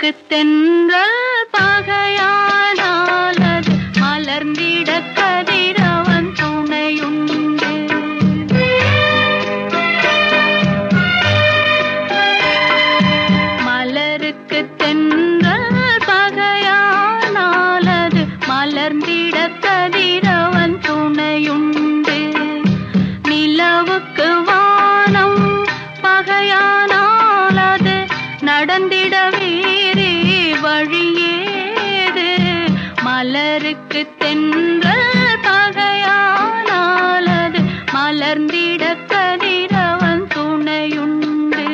மலருக்கு தென்றல் பகையானால் அது மலர்ந்திட கதிரவன் துணையுண்டு மலருக்கு தென்றல் பகையானால் அது மலர்ந்திட கதிரவன் துணையுண்டு நிலவுக்கு வானம் பகையானால் அது நடந்திட வேறே வழியேது மலருக்கு தென்றல் பகையானால் அது மலர்ந்திட கதிரவன் துணையுண்டு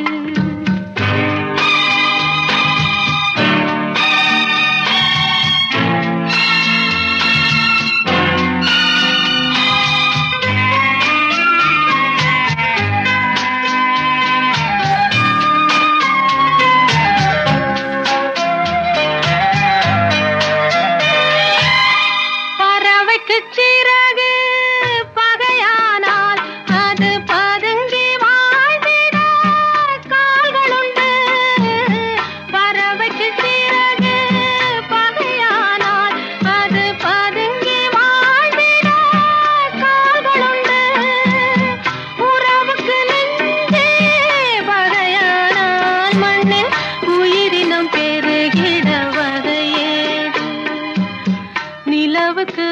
பறவைக்கு சிறகு பகையானால் அது பதுங்கி வாழ்ந்திட கால்களுண்டு பறவைக்கு சிறகு பகையானால் அது பதுங்கி வாழ்ந்திட கால்களுண்டு உறவுக்கு நெஞ்சே பகையானால் மண்ணில் உயிரினம் பெருகிட வகையேது நிலவுக்கு